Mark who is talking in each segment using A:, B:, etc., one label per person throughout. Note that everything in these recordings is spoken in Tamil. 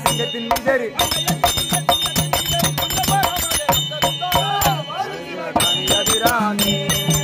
A: சிங்கத்தின் மீதேறி அபிராமி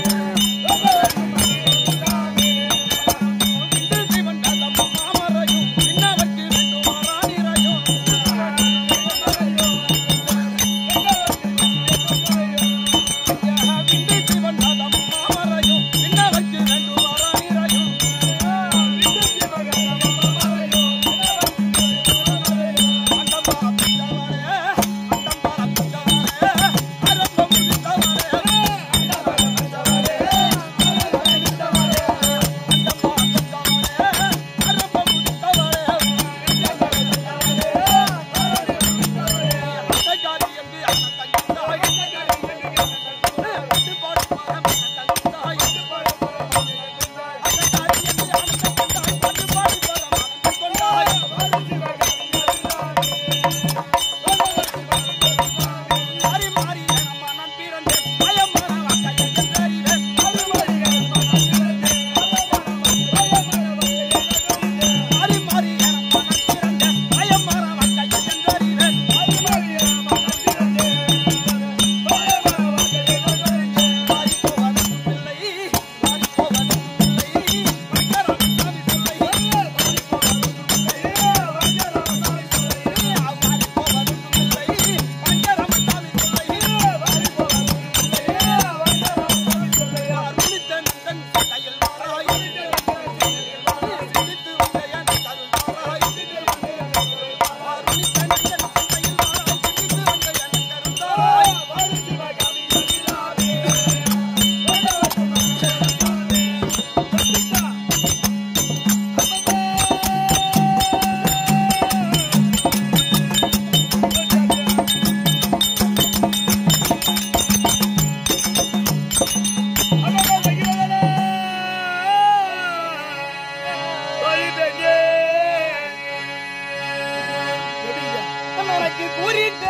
B: மனக்கு கூறிட்ட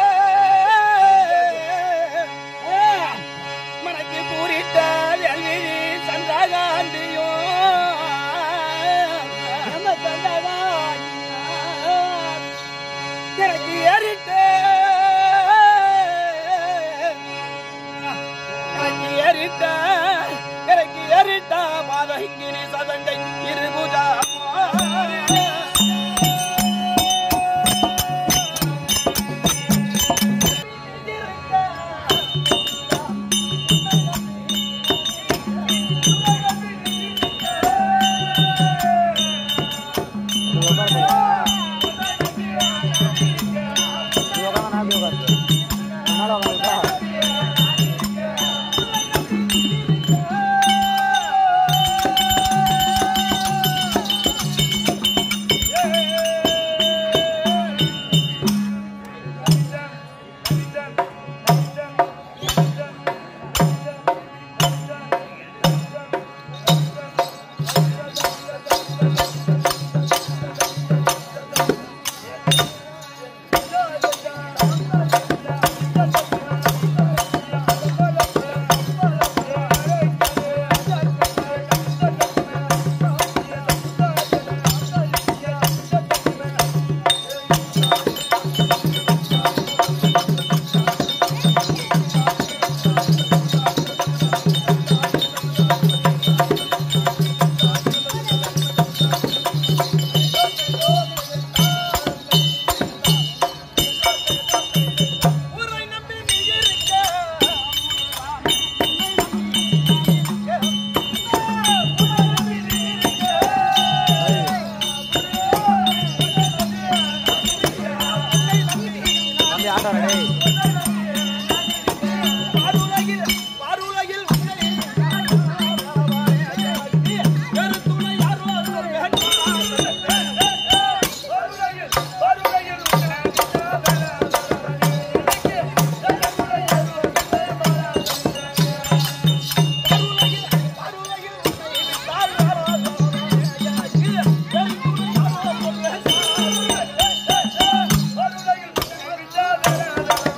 B: மனக்கு கூறிட்ட வெள்ளிழி சந்திரகாந்தியும் எனக்கு ஏறிட்ட எனக்கு ஏறிட்ட எனக்கு ஏறிட்ட மாதங்கினி சதங்கை இருபுஜா ஊரை நம்பி நீ இருக்க பாருலகில் பாருலகில் வேறு துணை யாரோ பாருலகில்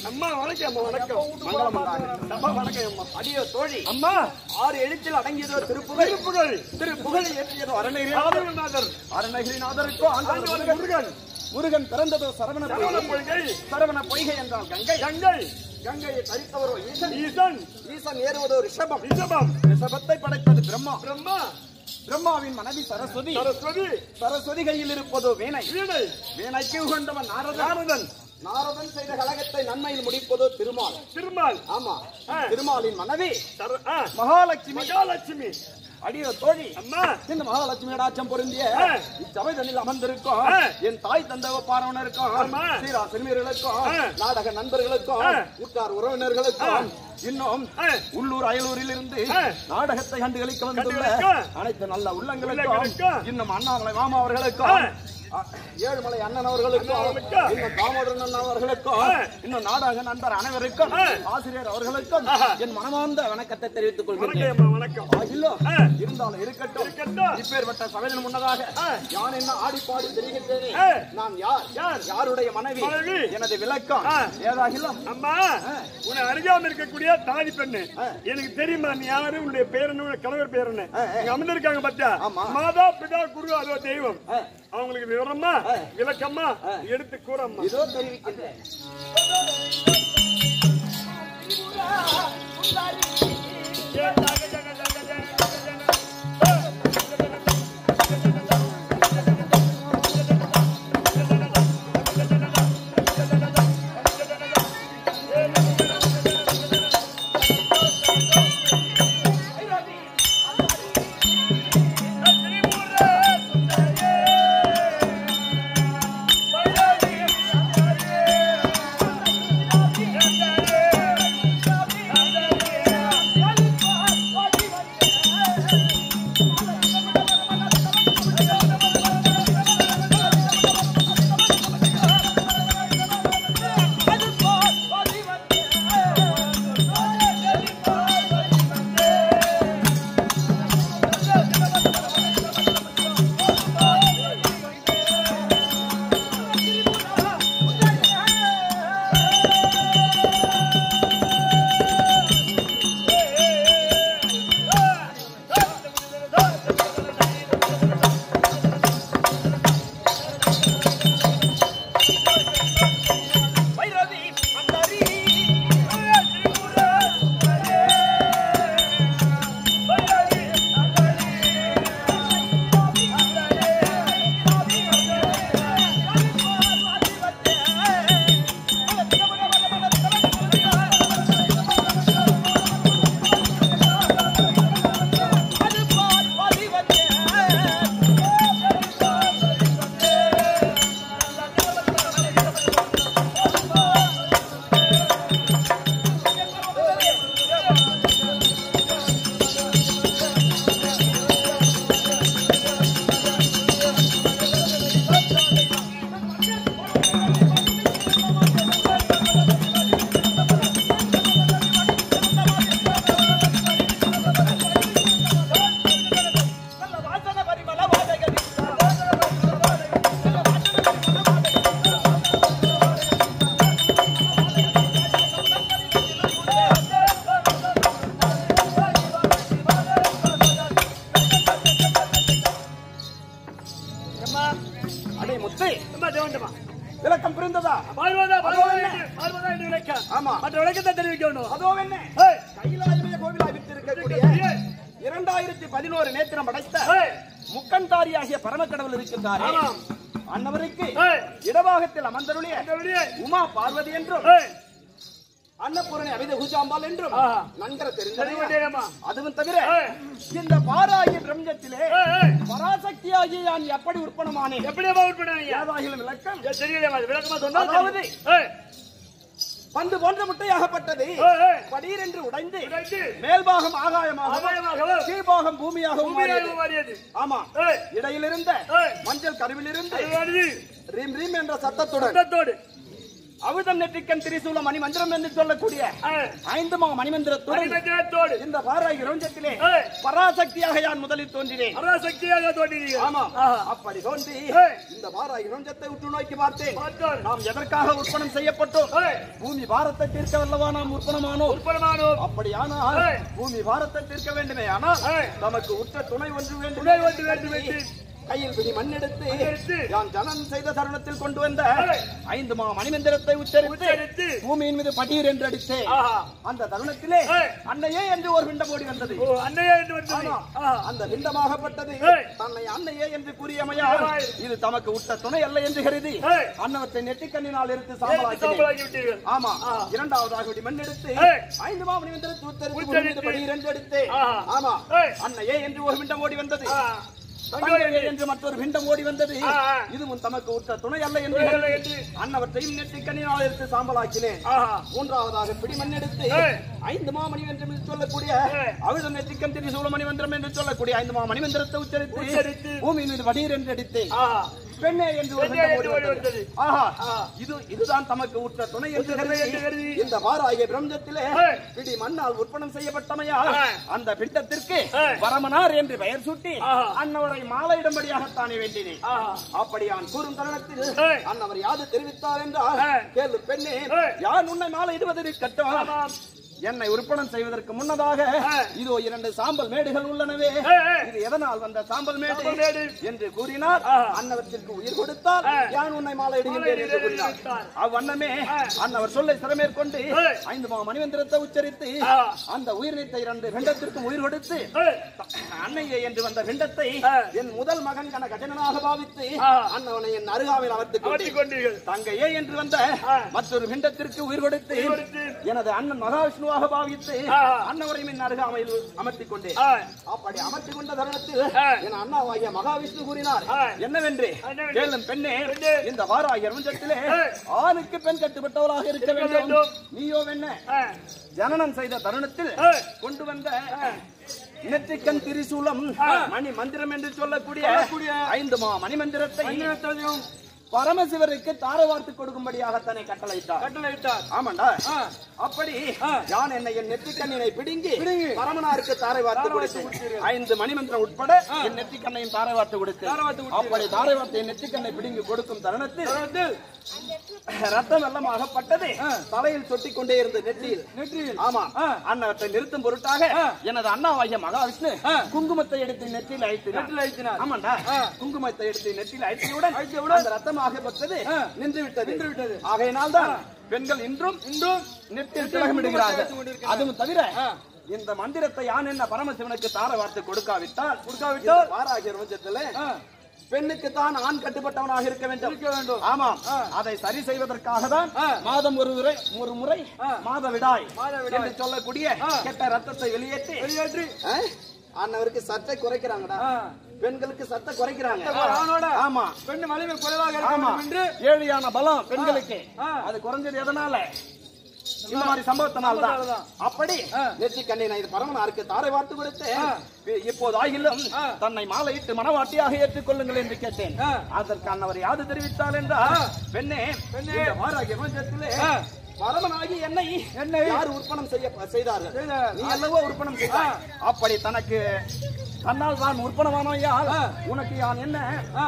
B: அம்மா வணக்கம் அம்மா வணக்கம்
A: மங்களம் உண்டாகட்டும்.
B: அம்மா வணக்கம் அம்மா
A: அடியோ தோழி
B: அம்மா
A: ஆறு எழுத்தில் அடங்கியதோ திருப்புகழ்
B: திருப்புகழ்
A: திருப்புகழ் இயற்றியதோ அருணகிரிநாதர்
B: ஆதரநாதர்
A: அருணகிரிநாதருக்கோ ஆண்டவர் முருகன் முருகன் பிறந்ததோ சரவண
B: சரவண
A: பொய்கை
B: பொய்கை
A: சரவண பொய்கை என்றால் கங்கை
B: கங்கை
A: கங்கையை தரித்தவரோ ஈசன்
B: ஈசன்
A: ஈசன் ஏறுவதோ ரிஷபம்
B: ரிஷபம்
A: ரிஷபத்தை படைத்தது பிரம்மா
B: பிரம்மா
A: பிரம்மாவின் மனைவி சரஸ்வதி
B: சரஸ்வதி
A: சரஸ்வதி கையில் இருப்பதோ வீணை
B: வீணை
A: வீணைக்கு உகந்தவன் நாரதன்
B: நாரதன்
A: நாரதன் செய்த கழகத்தை நன்மையில் முடிப்பதோ திருமால்
B: திருமால்
A: ஆமா
B: ஆ.
A: திருமாலின் மனைவி
B: சர- ஆ,
A: மகாலட்சுமி
B: மகாலட்சுமி
A: அடியோ தோழி
B: அம்மா
A: இந்த மகாலட்சுமி டாச்சம் பொருந்திய
B: ஆ.
A: இச்சபை தண்ணில் அமர்ந்திருக்கும்
B: ஆ.
A: என் தாய் தந்தவ பார்வனருக்கும்
B: ஆமா.
A: சீரா சிறுமியர்களுக்கும்
B: ஆ.
A: நாடக நண்பர்களுக்கும்
B: ஆ.
A: உற்றார் உறவினர்களுக்கும் இன்னும்
B: ஆ.
A: உள்ளூர் அயலூரில் இருந்து
B: ஆ.
A: நாடகத்தை கண்டுகளிக்க வந்துள்ள
B: கண்டுகளிக்க.
A: அனைத்து நல்ல உள்ளங்களுக்கும்
B: உள்ளங்களுக்கும்.
A: இன்னும் அண்ணாமலை மாமா அவர்களுக்கும்
B: ஆ.
A: அ, ஏழுமலை அண்ணன் அவர்களுக்கும்
B: அவர்களுக்கும்.
A: இன்னும் தாமோதரன் அண்ணன் அவர்களுக்கும்
B: ஆ.
A: இன்னும் நாடக நண்பர் அனைவருக்கும்
B: ஆ.
A: ஆசிரியர் அவர்களுக்கும்
B: ஆஹா.
A: என் மனமார்ந்த வணக்கத்தை தெரிவித்துக்
B: வணக்கம்
A: கொள்கிறேன்
B: அம்மா வணக்கம்
A: ஆகிலோ
B: ஆ.
A: இருந்தாலும் இருக்கட்டும்
B: இருக்கட்டும்.
A: இப்பேற்பட்ட சபையின் முன்னதாக
B: ஆ.
A: யான் என்ன ஆடி பாடி தெரிகின்றேனே
B: ஆ.
A: நான் யார்
B: யார்?
A: யாருடைய மனைவி
B: மனைவி.
A: எனது விளக்கம்
B: ஆ.
A: ஏதாகிலும்
B: அம்மா
A: ஆ.
B: உன்னை அறியாம இருக்கக்கூடிய தாதி பெண்ணு
A: ஆ.
B: எனக்கு தெரியுமா நீ யாரு உன்னுடைய பேர் என்ன உன்னுடைய கணவர் பேர் என்ன
A: ஆ, ஆ.
B: இங்க அமர்ந்திருக்காங்க பாத்தியா
A: ஆமா.
B: மாதா பிதா குரு அதோ தெய்வம்
A: ஆ.
B: அவங்களுக்கு விவரமா
A: ஆ.
B: விளக்கமா
A: ஆ.
B: எடுத்து கூறம்மா
A: இதோ தெரிவிக்கின்றேன் அடே முத்து விளக்கம் புரிந்ததா ஆமா.
B: மற்ற விளக்கத்தை தெரிவிக்கணும்
A: அதோ என்ன
B: ஏய்,
A: கைலாயமே கோவிலாய் விட்டிருக்கக்கூடிய
B: ஏய்,
A: இரண்டாயிரத்தி பதினோரு நேத்திரம் படைத்த
B: ஏய்,
A: முக்கன்தாரியாகிய பரமக்கடவுள் இருக்கின்றாரே
B: ஆமாம்.
A: அன்னவருக்கு
B: ஏய்,
A: இடபாகத்தில் அமர்ந்தருளிய
B: இந்த வெளியே,
A: உமா பார்வதி என்றும்
B: ஏய்,
A: அன்னபூரணி அமித பூஜாம்பாள் என்றும்
B: ஆஹா.
A: நன்கர
B: சரி
A: தெரிந்த
B: கொண்டேயம்மா.
A: அதுவும் தவிர
B: ஏய்,
A: இந்த பாராகிய பிரம்மத்திலே
B: ஏய், ஏய்,
A: பராசக்தியாகிய நான் எப்படி உற்பனமானேன்
B: எப்படியம்மா out பண்ணாங்க?
A: ஏதாகிலும் விளக்கம்
B: ஏய், தெரியலையேம்மா, இது விளக்கமா சொன்னா
A: அதாவது,
B: தெரியும். ஏய்,
A: பந்து போன்ற முட்டையாகப்பட்டது
B: ஏய், ஏய்,
A: படீர் என்று உடைந்து
B: உடைத்து,
A: மேல்பாகம் ஆகாயமாக
B: ஆகாயமாகவும்,
A: கீழ்பாகம் பூமியாகவும்
B: பூமியாக
A: மாறியது.
B: மாறியது.
A: ஆமா
B: ஏய்,
A: இடையிலிருந்த
B: ஏய்,
A: மஞ்சள் கருவிலிருந்து
B: அது வருது,
A: ரீம் ரீம் என்ற சத்தத்துடன்
B: சத்தத்தோடு.
A: அவிதம் நெற்றிக்கண் திரிசூல மணி மந்திரம் என்று சொல்லக்கூடிய
B: ஏய்,
A: ஐந்து மா மணிமந்திரத்துடன்
B: மணிமந்திரத்தோடு
A: இந்த பாராய் இரஞ்சத்திலே
B: ஏய்,
A: பராசக்தியாக யான் முதலில் தோன்றினேன்
B: பராசக்தியாக தோன்றினீர்கள்.
A: ஆமா
B: ஆஹா.
A: அப்படி தோன்றி
B: ஏய்.
A: இந்த பாராய் இரஞ்சத்தை உற்று நோக்கி பார்த்தேன்
B: பார்த்தோம்.
A: நாம் எதற்காக உற்பணம் செய்யப்பட்டோம்
B: ஏய்,
A: பூமி பாரத்தை தீர்க்க வல்லவா நாம் உற்பணமானோம்
B: உற்பத்தமானோம்.
A: அப்படியானால்
B: ஏய்.
A: பூமி பாரத்தை தீர்க்க வேண்டுமே ஆனால்
B: ஏய்.
A: நமக்கு உற்ற துணை ஒன்று வேண்டும்
B: துணை ஒன்று வேண்டும் என்று.
A: கையில் பிடி மண்ணெடுத்து
B: மண்ணெடுத்து.
A: யான் ஜனன் செய்த தருணத்தில் கொண்டு வந்த
B: ஏய்.
A: ஐந்து மா மணிமந்திரத்தை உச்சரித்து
B: உச்சரித்து.
A: பூமியின் மீது பட்டீர் என்று அடித்தேன்
B: ஆஹா.
A: அந்த தருணத்திலே
B: ஏய்.
A: அன்னையே என்று ஒரு பிண்டம் ஓடி வந்தது
B: ஓ, அன்னையே என்று வந்தது.
A: ஆமா.
B: ஆஹா.
A: அந்த பிண்டமாகப்பட்டது
B: ஏய்.
A: தன்னை அன்னையே என்று கூறியமையால்
B: ஏய்.
A: இது தமக்கு உற்ற துணை அல்ல என்று கருதி
B: ஏய்.
A: அன்னவத்தை நெற்றிக்கண்ணினால் எடுத்து
B: நேருக்கு
A: சாம்பலாக்கினேன்
B: சாம்பலாக்கி விட்டீர்கள்.
A: ஆமா
B: ஆ.
A: இரண்டாவதாக இப்படி மண்ணெடுத்து
B: ஏய்.
A: ஐந்து மாமணி மந்திரத்தை உத்தரித்து
B: உச்சரித்து.
A: பூமியின் மீது பட்டீர் என்று அடித்து
B: ஆஹா.
A: ஆமா
B: ஏய்.
A: அன்னையே என்று ஒரு பிண்டம் ஓடி வந்தது
B: ஆ.
A: தங்கையே என்று மற்றொரு பிண்டம் ஓடி வந்தது
B: ஆ, ஆ.
A: இதுவும் தமக்கு உற்ற துணை அல்ல என்று
B: துணை அல்ல
A: கருதி
B: என்று.
A: அன்னவற்றையும் நெற்றிக்கண்ணினால் எடுத்து சாம்பலாக்கினேன்
B: ஆஹா.
A: மூன்றாவதாக பிடி மண்ணெடுத்து
B: ஏய்.
A: ஐந்து மாமணி என்று சொல்லக்கூடிய
B: ஏய்.
A: அவிதம் நெற்றிக்கம் திரி சூழமணி மந்திரம் என்று சொல்லக்கூடிய ஐந்து மாமணி மந்திரத்தை உச்சரித்து
B: உச்சரித்து.
A: பூமியின் மீது வடீர் என்று அடித்தேன்
B: ஆஹா.
A: பெண்ணே என்று ஒரு
B: பெண்ணே
A: பிண்டம்
B: என்று
A: ஓடி
B: ஓடி
A: வந்தது.
B: வந்தது.
A: ஆஹா
B: ஆ.
A: இது இதுதான் தமக்கு உற்ற துணை என்று
B: உற்ற துணை என்று
A: கருதி
B: கருதி.
A: இந்த வாராகிய பிரம்மத்திலே
B: ஏய்.
A: பிடி மண்ணால் உற்பணம் செய்யப்பட்டமையால்
B: ஏய்.
A: அந்த பிண்டத்திற்கு
B: ஏய்.
A: வரமனார் என்று பெயர் சூட்டி
B: ஆஹா.
A: அன்னவரை மாலையிடும்படியாகத்தானே வேண்டினேன்
B: ஆஹா.
A: அப்படியான் கூறும் தருணத்தில்
B: ஏய்.
A: அன்னவர் யாது தெரிவித்தார் என்றால்
B: ஏய்.
A: கேளு பெண்ணே
B: ஏய்.
A: யார் உன்னை மாலையிடுவதற்கு கட்டம்
B: ஆமாம்.
A: என்னை உற்பணம் செய்வதற்கு முன்னதாக
B: ஏய்.
A: இதோ இரண்டு சாம்பல் மேடுகள் உள்ளனவே
B: ஏய், ஏய்.
A: இது எதனால் வந்த சாம்பல் மேடு
B: சாம்பல் மேடு.
A: என்று கூறினார்
B: ஆஹா.
A: அன்னவற்றிற்கு உயிர் கொடுத்தால்
B: ஏய்.
A: யான் உன்னை மாலையிடுகின்றேன் என்று கூறினார்
B: மாலையிடுகின்றார்.
A: அவ்வண்ணமே
B: ஏய்.
A: அன்னவர் சொல்லை சிறமேற்கொண்டு
B: ஏய்.
A: ஐந்து மா மணிமந்திரத்தை உச்சரித்து
B: ஆஹா.
A: அந்த உயிரினத்தை இரண்டு வெண்டத்திற்கும் உயிர் கொடுத்து
B: ஏய்.
A: அன்னையே என்று வந்த வெண்டத்தை
B: ஏய்.
A: என் முதல் மகன் கன கஜனனாக பாவித்து
B: ஆஹா.
A: அன்னவனை என் அருகாவில் அமர்த்துக்
B: அமர்த்திக்
A: கொண்டேன்
B: கொண்டீர்கள்.
A: தங்கையே என்று வந்த
B: ஆ.
A: மற்றொரு பிண்டத்திற்கு உயிர் கொடுத்து
B: உயிர் கொடுத்து.
A: எனது அண்ணன் மகாவிஷ்ணுவாக பாவித்து
B: ஆ.
A: அன்னவரையும் என் அருகாமையில் அமர்த்திக் கொண்டேன்
B: ஆ.
A: அப்படி அமர்த்திக் கொண்ட தருணத்தில்
B: ஆ.
A: என் அண்ணாவாகிய மகாவிஷ்ணு கூறினார்
B: ஆ.
A: என்னவென்று
B: என்னவென்று?
A: கேளும் பெண்ணே
B: பெண்ணே.
A: இந்த வாராகிய பிரபஞ்சத்திலே
B: ஆ.
A: ஆணுக்கு பெண் கட்டுப்பட்டவளாக இருக்க
B: இருக்க
A: வேண்டும்
B: வேண்டும்.
A: நீயோ என்ன
B: ஆ.
A: ஜனனம் செய்த தருணத்தில்
B: ஆ.
A: கொண்டு வந்த நெற்றிக்கண் திரிசூலம் மணி மந்திரம் என்று சொல்லக்கூடிய ஐந்து மா மணி மந்திரத்தை பரமசிவருக்கு தார வார்த்து கொடுக்கும்படியாக தன்னை கட்டளையிட்டார்
B: கட்டளையிட்டார்.
A: ஆமாண்டா அப்படி யான் என்னை என் நெற்றிக்கண்ணினை பிடுங்கி பரமனாருக்கு தாரை வார்த்து கொடுத்தேன் ஐந்து மணிமந்திரம் உட்பட என் நெற்றிக்கண்ணையும் தாரை வார்த்து கொடுத்தேன் அப்படி தாரை வார்த்தை என் நெற்றிக்கண்ணை பிடுங்கி கொடுக்கும் தருணத்தில் ரத்தம் வெள்ளமாகப்பட்டது தலையில் சொட்டிக் கொண்டே இருந்த நெற்றியில் நெற்றியில் ஆமா அன்னவற்றை நிறுத்தும் பொருட்டாக எனது அண்ணாவாகிய மகாவிஷ்ணு குங்குமத்தை எடுத்து நெற்றியில் அழைத்தினார் ஆமாண்டா குங்குமத்தை எடுத்து நெற்றியில் அழைத்தவுடன் அந்த ரத்தமாக பெற்றது நின்று விட்டது நின்று விட்டது ஆகையினால் தான் பெண்கள் இன்றும் இன்றும் நெற்றில் திலகமிடுகிறார்கள் அதுவும் தவிர இந்த மந்திரத்தை யான் என்ன பரமசிவனுக்கு தார வார்த்தை கொடுக்காவிட்டால் கொடுக்காவிட்டால் வாராகிய ரோஜத்துல பெண்ணுக்கு தான் ஆண் கட்டுப்பட்டவனாக இருக்க வேண்டும் இருக்க வேண்டும் ஆமாம் அதை சரி செய்வதற்காக தான் மாதம் ஒரு முறை ஒரு முறை மாதவிடாய் என்று சொல்லக்கூடிய கெட்ட ரத்தத்தை வெளியேற்றி வெளியேற்றி அண்ணவருக்கு சட்டை குறைக்கிறாங்கடா பெண்களுக்கு சட்டை குறைக்கிறாங்க ஆமா
B: பெண் வலிமை குறைவாக
A: ஆமா
B: இருக்கும் என்று
A: ஏழியான பலம் பெண்களுக்கு அது குறைஞ்சது எதனால இந்த மாதிரி சம்பவத்தினால தான் அப்படி நெற்றி கண்ணை இது பரமனாருக்கு தாரை வார்த்து கொடுத்து இப்போது ஆகிலும் தன்னை மாலையிட்டு மனவாட்டியாக ஏற்றுக்கொள்ளுங்கள் என்று கேட்டேன் அதற்கு அன்னவர் யாது தெரிவித்தார் என்றால் பெண்ணே இந்த வாராகிய மஞ்சத்திலே பரமனாகி என்னை என்னை யார் உற்பணம் செய்ய செய்தார்கள் நீ அல்லவோ உற்பணம் செய்தாய் அப்படி தனக்கு தன்னால் தான் உற்பணமானவையால் உனக்கு யான் என்ன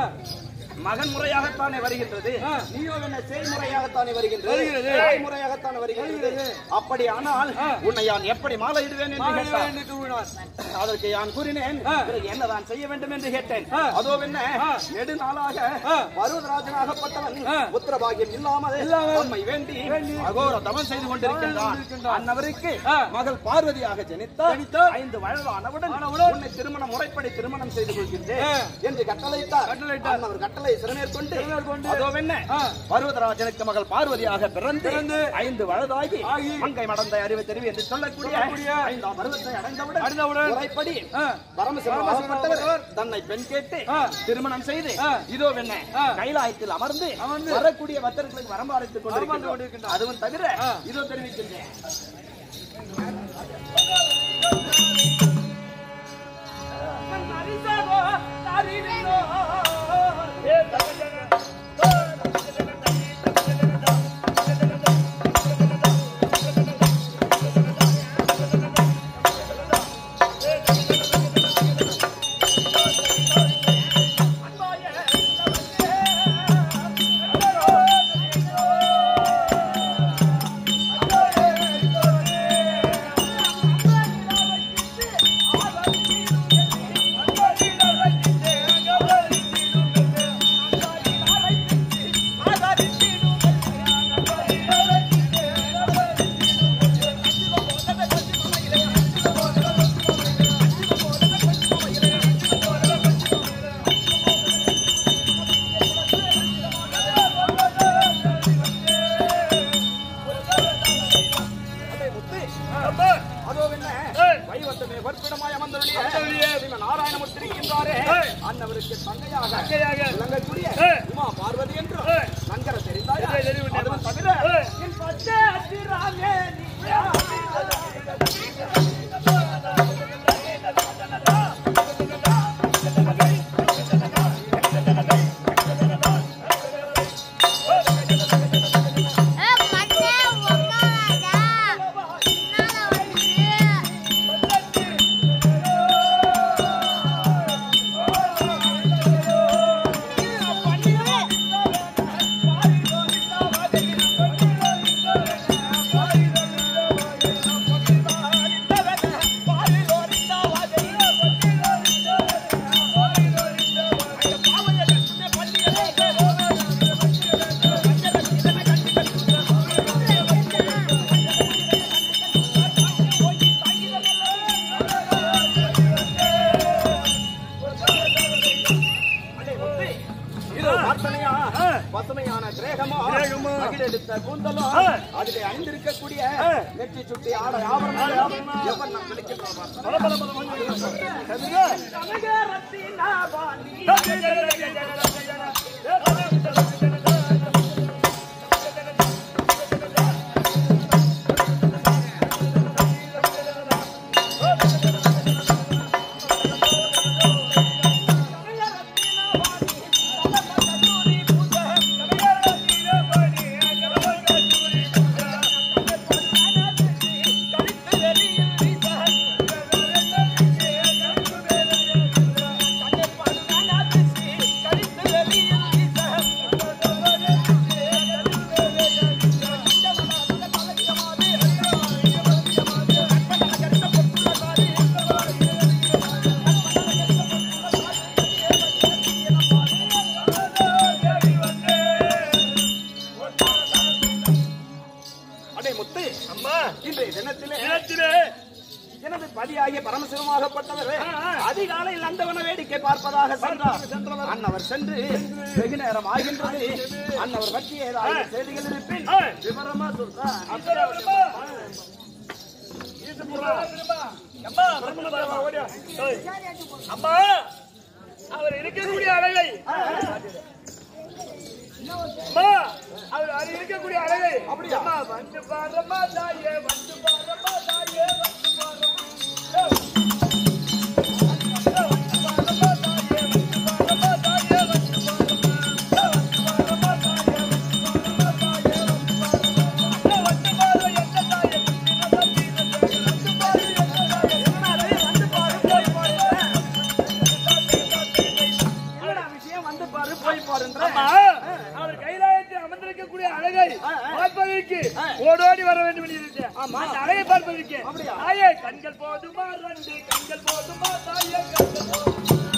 A: மகன் முறையாகத்தானே வருகின்றது நீயோ என்ன செய்முறையாகத்தானே வருகின்றது செய்முறையாகத்தானே வருகின்றது அப்படி ஆனால் உன்னை யான் எப்படி மாலையிடுவேன் என்று கேட்டார் அதற்கு யான் கூறினேன் பிறகு என்னதான் செய்ய வேண்டும் என்று கேட்டேன் அதோ என்ன நெடுநாளாக பருவதராஜனாகப்பட்டவன் உத்தரபாகியம் இல்லாமல் நம்மை வேண்டி அகோர தவம் செய்து கொண்டிருக்கின்றான் அன்னவருக்கு மகள் பார்வதியாக ஜனித்தார் ஐந்து வயதானவுடன் உன்னை திருமண முறைப்படி திருமணம் செய்து கொள்கின்றேன் என்று கட்டளையிட்டார் அன்னவர் கட்டளை சிறமேற்கொண்டு அதோ என்ன பருவதராஜனுக்கு மகள் பார்வதியாக பிறந்து ஐந்து வயதாகி மங்கை மடந்தை அறிவு தெரிவி என்று சொல்லக்கூடிய ஐந்தாம் பருவத்தை அடைந்தவுடன் முறைப்படி பரமசிவன் தன்னை பெண் கேட்டு திருமணம் செய்து இதோ என்ன கைலாயத்தில் அமர்ந்து வரக்கூடிய பக்தர்களுக்கு வரம்பாடித்துக் கொண்டிருக்கின்றோம் அதுவும் தவிர இதோ தெரிவிக்கின்றேன்
B: ஏ தகஜன
A: என்ன
B: ஏய்.
A: வைவத்தமே வற்பிடமாய் அமர்ந்தருளிய
B: அமர்ந்தருளிய
A: ஸ்ரீமன் நாராயணமூர்த்தி இருக்கின்றாரே
B: ஏய்.
A: அன்னவருக்கு தங்கையாக
B: தங்கையாக
A: விளங்கக்கூடிய
B: ஏய்.
A: உமா பார்வதி என்றும்
B: ஏய்.
A: நன்கர தெரிந்தாயா
B: தெரியும், தெரியும்.
A: அதுவும் தவிர
B: ஏய்.
A: என் பச்சை அத்திராமே நீயா.
C: ஏய் மண்ணே உட்காராத பின்னால வந்து
A: இதோ வாசனையா, பசுமையான கிரேகமோ,
B: கிரேகமோ,
A: மகிழெடுத்த கூந்தலோ,
B: ஆ.
A: அதிலே அணிந்திருக்கக்கூடிய
B: ஆ.
A: நெற்றி சுட்டி ஆடை ஆபரணங்களோ, எவன் நாம் விழிக்கின்றோம் பார்த்தால். அடே முத்து,
B: அம்மா
A: இன்றைய தினத்திலே
B: நிலத்திலே
A: எனது பதியாகிய பரமசிவமாகப்பட்டவர்
B: ஆ, ஆ.
A: அதிகாலையில் நந்தவன வேடிக்கை பார்ப்பதாக சென்றார் அன்னவர் சென்று வெகு நேரம் ஆகின்றது அன்னவர் பற்றி ஏதாவது செய்திகள் இருப்பின்
B: ஆ.
A: விவரமா சொல்றார்
B: அம்மா ஓடியா அம்மா அவர் இருக்கக்கூடிய அழகை அம்மா அவர் அது இருக்கக்கூடிய அழகை
A: அப்படியா?
B: அம்மா வந்து பாரம்மா தாயே வந்து பாரம்மா தாயே வந்து பாரம்மா
A: என்னடா விஷயம் வந்து பாரு போய் பாருன்ற
B: அம்மா, அவர் கைலாயத்தில் அமர்ந்திருக்கக்கூடிய அழகை பார்ப்பதற்கு ஓடோடி வர வேண்டும் என்று இருந்தேன்.
A: ஆமா.
B: அந்த அழகை பார்ப்பதற்கு
A: அப்படியா?
B: தாயே கண்கள் போதுமா ரெண்டு கண்கள் போதுமா தாயே கண்கள் போதுமா